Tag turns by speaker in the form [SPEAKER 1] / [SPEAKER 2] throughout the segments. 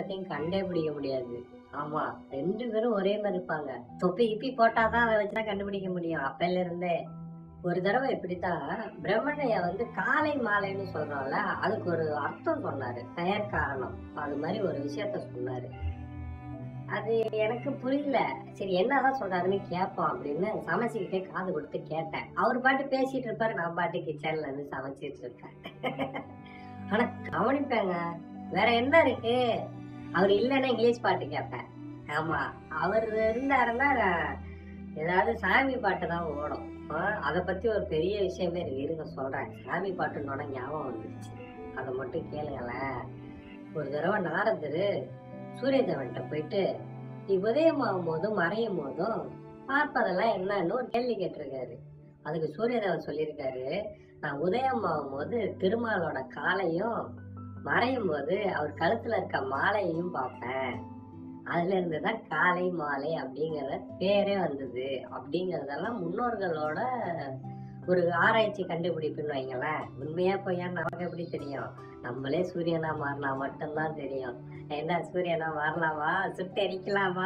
[SPEAKER 1] பேர்த்தையும் கண்டே பிடிக்க முடியாது ஆமா ரெண்டு பேரும் ஒரே மாதிரி இருப்பாங்க தொப்பி கிப்பி போட்டாதான் அதை வச்சுதான் கண்டுபிடிக்க முடியும் அப்பையில இருந்தே ஒரு தடவை இப்படித்தான் பிரம்மணையா வந்து காலை மாலைன்னு சொல்றோம்ல அதுக்கு ஒரு அர்த்தம் சொன்னாரு பெயர் காரணம் அது மாதிரி ஒரு விஷயத்த சொன்னாரு அது எனக்கு புரியல சரி என்னதான் சொல்றாருன்னு கேட்போம் அப்படின்னு சமைச்சுக்கிட்டே காது கொடுத்து கேட்டேன் அவர் பாட்டு பேசிட்டு இருப்பாரு நான் பாட்டு கிச்சன்ல இருந்து சமைச்சிட்டு இருக்கேன் ஆனா கவனிப்பேங்க வேற என்ன இருக்கு அவர் இல்லைன்னா இங்கிலீஷ் பாட்டு கேட்பேன் ஆமா அவர் இருந்தாருன்னா நான் ஏதாவது சாமி பாட்டு தான் ஓடும் அதை பத்தி ஒரு பெரிய விஷயமே இருக்கு இருங்க சொல்றேன் சாமி பாட்டுன்னோட ஞாபகம் வந்துருச்சு அதை மட்டும் கேளுங்களேன் ஒரு தடவை நாரதர் சூரியதேவன்கிட்ட போயிட்டு நீ உதயமாகும் போதும் மறையும் போதும் பார்ப்பதெல்லாம் என்னன்னு ஒரு கேள்வி கேட்டிருக்காரு அதுக்கு சூரியதேவன் சொல்லியிருக்காரு நான் உதயமாகும் போது திருமாலோட காலையும் மறையும் போது அவர் கழுத்துல இருக்க மாலையையும் பார்ப்பேன் அதுல இருந்து தான் காலை மாலை அப்படிங்கிற பேரே வந்தது அப்படிங்கறதெல்லாம் முன்னோர்களோட ஒரு ஆராய்ச்சி கண்டுபிடிப்புன்னு வைங்களேன் உண்மையா பொய்யான்னு நமக்கு எப்படி தெரியும் நம்மளே சூரியனா மாறினா மட்டும்தான் தெரியும் என்ன சூரியனா மாறலாமா சுட்டு எரிக்கலாமா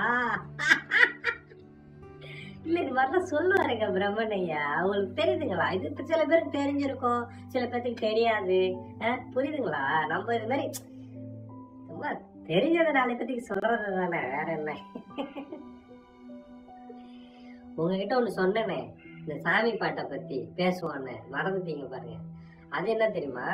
[SPEAKER 1] இல்ல இது மாதிரிலாம் சொல்லுவாருங்க பிரம்மனையா அவங்களுக்கு தெரியுதுங்களா இது இப்ப சில பேருக்கு தெரிஞ்சிருக்கும் சில பேருக்கு தெரியாது அஹ், புரியுதுங்களா நம்ம இது மாதிரி சும்மா தெரிஞ்சதை நாலு பேத்துக்கு சொல்றது தானே வேற என்ன உங்ககிட்ட ஒண்ணு சொன்னேனே இந்த சாமி பாட்டை பத்தி பேசுவான்னு மறந்துட்டீங்க பாருங்க அது என்ன தெரியுமா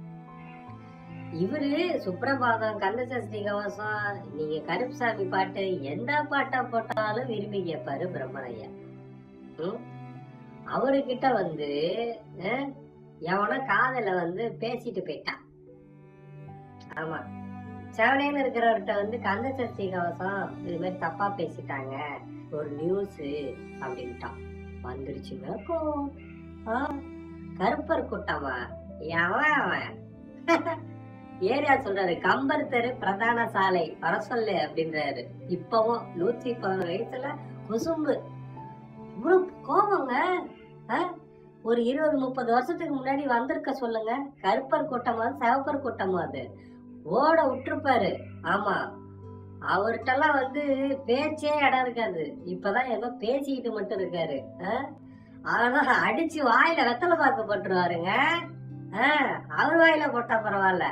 [SPEAKER 1] இவரு சுப்ரபாதம் கந்தசஷ்டி கவசம் நீங்க கருப்புசாமி பாட்டு எந்த பாட்டா போட்டாலும் விரும்பி கேட்பாரு பிரம்மனையா ம்? அவருகிட்ட வந்து அஹ், எவனோ காதல வந்து பேசிட்டு போயிட்டான் ஆமா செவனேன்னு இருக்கிறவர்கிட்ட வந்து கந்தசஷ்டி கவசம் இது மாதிரி தப்பா பேசிட்டாங்க ஒரு நியூஸ் அப்படின்ட்டான் வந்துருச்சுங்க கோவம். ஆ, கருப்பர் கூட்டமா எவன் அவன் ஏரியா சொல்றாரு கம்பர் தெரு பிரதான சாலை வர சொல்லு அப்படின்றாரு இப்பவும் நூத்தி பதினொரு வயசுல குசும்பு இவ்வளவு கோபங்க ஆ? ஒரு இருபது முப்பது வருஷத்துக்கு முன்னாடி வந்திருக்க சொல்லுங்க கருப்பர் கூட்டமா சிவப்பர் கூட்டமா அது ஓட விட்டுருப்பாரு ஆமா அவர்கிட்டலாம் வந்து பேச்சே இடம் இருக்காது இப்பதான் ஏதோ பேசிக்கிட்டு மட்டும் இருக்காரு ஆ? ஆனா அடிச்சு வாயில வெத்தலை பாக்கு போட்டுருவாருங்க ஆ, அவர் வாயில போட்டா பரவாயில்ல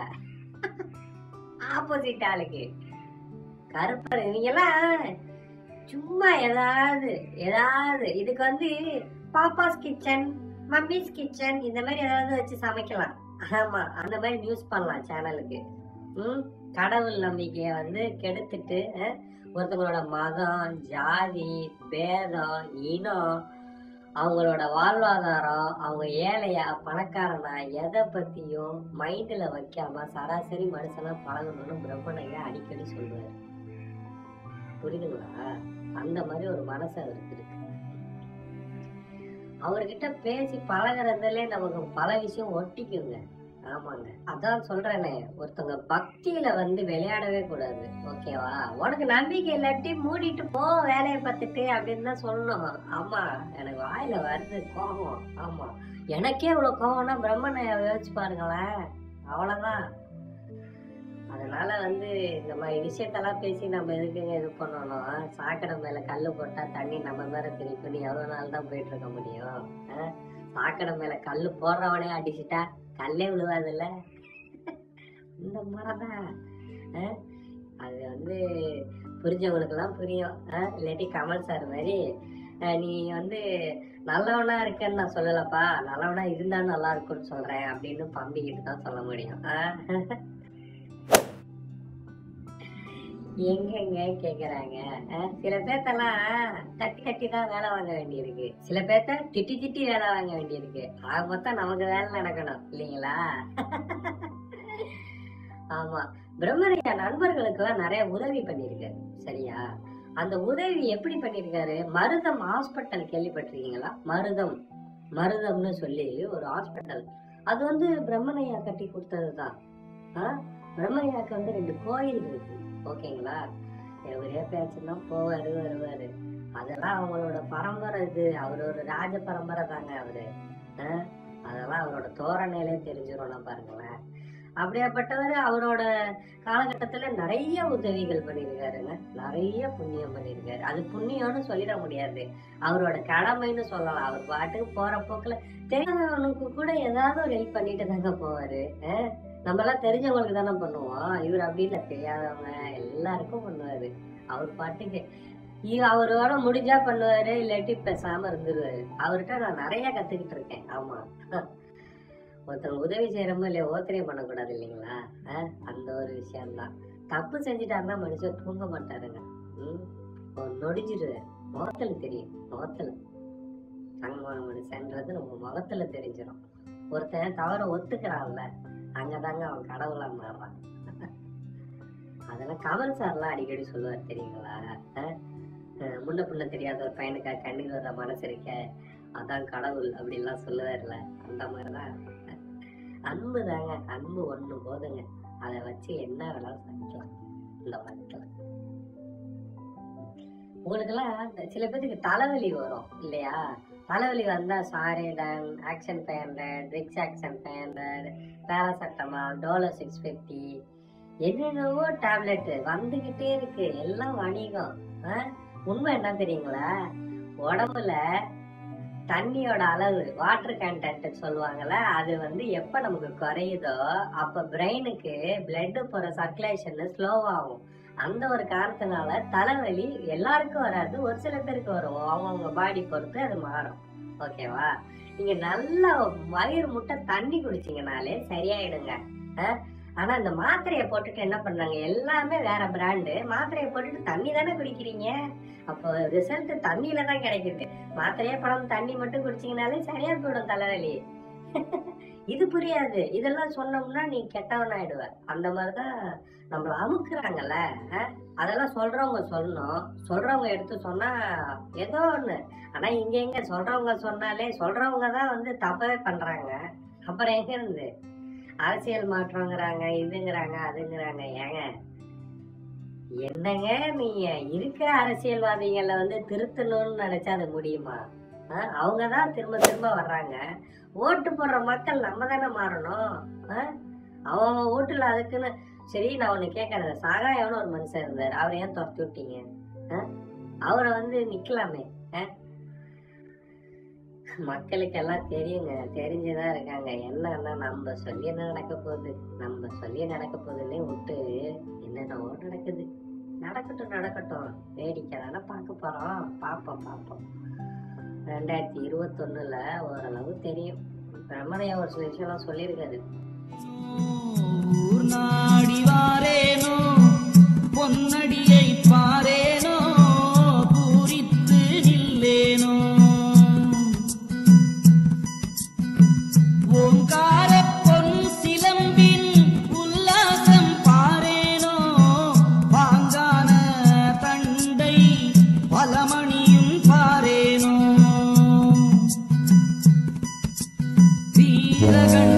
[SPEAKER 1] ஆப்போசிட் ஆளுக்கு கருப்பர் இவங்கெல்லாம் சும்மா ஏதாவது ஏதாவது இதுக்கு வந்து பாப்பாஸ் கிச்சன் மம்மிஸ் கிச்சன் இந்த மாதிரி ஏதாவது வச்சு சமைக்கலாம் ஆமா அந்த மாதிரி நியூஸ் பண்ணலாம் சேனலுக்கு ம் கடவுள் நம்பிக்கைய வந்து கெடுத்துட்டு அஹ், ஒருத்தவங்களோட மதம் ஜாதி பேதம் இனம் அவங்களோட வாழ்வாதாரம் அவங்க ஏழையா பணக்காரனா எதை பத்தியும் மைண்ட்ல வைக்காம சராசரி மனுஷனா பழகணும்னு பிரம்மனையா அடிக்கடி சொல்லுவாரு புரியுதுங்களா அந்த மாதிரி ஒரு மனசு அவருக்கு இருக்கு அவர்கிட்ட பேசி பழகுறதுல நமக்கு பல விஷயம் ஒட்டிக்குங்க ஆமாங்க அதான் சொல்றேனே ஒருத்தவங்க பக்தியில வந்து விளையாடவே கூடாது ஓகேவா உனக்கு நம்பிக்கை இல்லாட்டி மூடிட்டு போ வேலையை பார்த்துட்டு அப்படின்னு தான் சொல்லணும் ஆமா எனக்கு வாயில வருது கோபம் ஆமா எனக்கே இவ்வளவு கோபம்னா பிரம்மனை யோசிச்சு பாருங்களேன் அவ்வளவுதான் அதனால வந்து இந்த மாதிரி விஷயத்தெல்லாம் பேசி நம்ம எதுக்குங்க இது பண்ணணும் சாக்கடை மேல கல்லு போட்டா தண்ணி நம்ம மேல திருப்பி எவ்வளவு நாள் தான் போயிட்டு இருக்க முடியும் ஆ? சாக்கடை மேல கல்லு போடுறவனே அடிச்சிட்டா கல்லே விழுவாதுல்ல இந்த மாதிரிதான் ஆ? அது வந்து புரிஞ்சவங்களுக்கெல்லாம் புரியும் ஆ? இல்லாட்டி கமல் சார் மாதிரி ஆ, நீ வந்து நல்லவனா இருக்கேன்னு நான் சொல்லலப்பா நல்லவனா இருந்தா நல்லா இருக்கும்னு சொல்றேன் அப்படின்னு பம்பிக்கிட்டு தான் சொல்ல முடியும் ஆ? எங்கெங்க கேக்குறாங்க அஹ், சில பேர்த்தெல்லாம் தட்டி தட்டி தான் வேலை வாங்க வேண்டியிருக்கு சில பேர்த்த திட்டி திட்டி வேலை வாங்க வேண்டியிருக்கு ஆக மொத்தம் நமக்கு வேலை நடக்கணும் இல்லைங்களா ஆமா பிரம்மரையா நண்பர்களுக்கு எல்லாம் நிறைய உதவி பண்ணிருக்காரு சரியா அந்த உதவி எப்படி பண்ணிருக்காரு மருதம் ஹாஸ்பிட்டல் கேள்விப்பட்டிருக்கீங்களா மருதம் மருதம்னு சொல்லி ஒரு ஹாஸ்பிட்டல் அது வந்து பிரம்மனையா கட்டி கொடுத்ததுதான் ஆ? பிரம்மனையாக்கு வந்து ரெண்டு கோயில் இருக்கு ஓகேங்களா ஒரே பேச்சுன்னா போவாரு வருவாரு அதெல்லாம் அவங்களோட பரம்பரை இது அவர் ஒரு ராஜ பரம்பரை தாங்க அவரு ஆ? அதெல்லாம் அவரோட தோரணையிலே தெரிஞ்சிடும் பாருங்களேன் அப்படியாப்பட்டவர் அவரோட காலகட்டத்துல நிறைய உதவிகள் பண்ணியிருக்காருங்க நிறைய புண்ணியம் பண்ணியிருக்காரு அது புண்ணியம்னு சொல்லிட முடியாது அவரோட கடமைன்னு சொல்லலாம் அவர் பாட்டுக்கு போற போக்குல தெரியாதவனுக்கு கூட ஏதாவது ஒரு ஹெல்ப் பண்ணிட்டு தாங்க போவாரு அஹ் நம்ம எல்லாம் தெரிஞ்சவங்களுக்கு தானே பண்ணுவோம் இவர் அப்படி இல்லை தெரியாதவங்க எல்லாருக்கும் பண்ணுவாரு அவர் பாட்டுக்கு இ- அவரோட முடிஞ்சா பண்ணுவாரு இல்லாட்டி பேசாம இருந்துருவாரு அவர்கிட்ட நான் நிறைய கத்துக்கிட்டு இருக்கேன் ஆமா ஒருத்தவங்க உதவி செய்யறமோ இல்லையா ஓத்தனையும் பண்ணக்கூடாது இல்லைங்களா அஹ் அந்த ஒரு விஷயம்தான் தப்பு செஞ்சுட்டாருன்னா மனுஷன் தூங்க மாட்டாருங்க ம் ஒரு நொடிஞ்சிருவாரு முகத்துல தெரியும் முகத்துல தங்கமான மனுஷன்றது நம்ம முகத்துல தெரிஞ்சிடும் ஒருத்தன் தவற ஒத்துக்கிறான்ல அங்கதாங்க அவன் கடவுளா மாறுறான் அதெல்லாம் கமல் சார்லாம் அடிக்கடி சொல்லுவார் தெரியுங்களா அஹ் அஹ் முன்ன பின்ன தெரியாத ஒரு பையனுக்கா கண்ணீர் வர்ற மனசு இருக்க அதான் கடவுள் அப்படின்லாம் சொல்லுவார்ல அந்த மாதிரிதான் அன்பு தாங்க அன்பு ஒண்ணு போதுங்க அதை வச்சு என்ன வேணாலும் பண்ணிக்கலாம் இந்த வாழ்க்கையில உங்களுக்கெல்லாம் இந்த சில பேருக்கு தலைவலி வரும் இல்லையா தலைவலி வந்தா Saridon action five hundred Vicks action five hundred paracetamol Dolo six fifty என்னென்னவோ டேப்லெட் வந்துகிட்டே இருக்கு எல்லாம் வணிகம் ஆ? உண்மை என்ன தெரியுங்களா உடம்புல தண்ணியோட அளவு வாட்டர் கண்டென்ட் சொல்லுவாங்கல்ல அது வந்து எப்ப நமக்கு குறையுதோ அப்ப பிரெயினுக்கு பிளட் போற சர்க்குலேஷன் ஸ்லோவாகும் அந்த ஒரு காரணத்தினால தலைவலி எல்லாருக்கும் வராது ஒரு சில பேருக்கு வரும் அவங்கவுங்க பாடி பொறுத்து அது மாறும் ஓகேவா நீங்க நல்லா வயிறு முட்டை தண்ணி குடிச்சீங்கனாலே சரியாயிடுங்க அஹ்? ஆனா இந்த மாத்திரையை போட்டுட்டு என்ன பண்றாங்க எல்லாமே வேற பிராண்டு மாத்திரையை போட்டுட்டு தண்ணி தானே குடிக்கிறீங்க அப்போ ரிசல்ட் தண்ணியில தான் கிடைக்குது மாத்திரையே படம் தண்ணி மட்டும் குடிச்சீங்கனாலே சரியா போயிடும் தலைவலி இது புரியாது இதெல்லாம் சொன்னோம்னா நீ கெட்டவன் ஆயிடுவ அந்த மாதிரிதான் நம்மள அமுக்குறாங்கல்ல அஹ்? அதெல்லாம் சொல்றவங்க சொல்லணும் சொல்றவங்க எடுத்து சொன்னா ஏதோ ஒண்ணு ஆனா இங்க எங்க சொல்றவங்க சொன்னாலே சொல்றவங்க தான் வந்து தப்பவே பண்றாங்க அப்புறம் எங்க இருந்து அரசியல் மாற்றங்கிறாங்க இதுங்கிறாங்க அதுங்கிறாங்க ஏங்க என்னங்க நீங்க இருக்கிற அரசியல்வாதிகளை வந்து திருத்தணும்னு நினைச்சா அது முடியுமா அஹ்? அவங்க தான் திரும்ப திரும்ப வர்றாங்க ஓட்டு போடுற மக்கள் நம்ம தானே மாறணும் அஹ்? அவங்க ஓட்டுல அதுக்குன்னு சரி நான் ஒண்ணு கேட்கறேன் சாகாயம்னு ஒரு மனுஷன் இருந்தார் அவரை ஏன் துரத்தி விட்டீங்க அஹ்? அவரை வந்து நிக்கலாமே அஹ்? மக்களுக்கெல்லாம் தெரியுங்க தெரிஞ்சுதான் இருக்காங்க என்னன்னா நம்ம சொல்லி என்ன நடக்க போகுது நம்ம சொல்லி நடக்க போகுதுன்னே விட்டு என்னென்னவோ நடக்குது நடக்கட்டும் நடக்கட்டும் வேடிக்கை தானே பார்க்க போறோம் பார்ப்போம் பார்ப்போம் ரெண்டாயிரத்தி இருபத்தொன்னுல ஓரளவு தெரியும் பிரம்மனையா ஒரு சில விஷயம்லாம் சொல்லியிருக்காரு
[SPEAKER 2] ஊர் நாடி வாரேனோ பொன்னடியை பாரேனோ பூரித்து நில்லேனோ ஓங்கார பொன் சிலம்பின் உல்லாசம் பாரேனோ பாங்கான தண்டை பலமணியும் பாரேனோ வீரகண்ட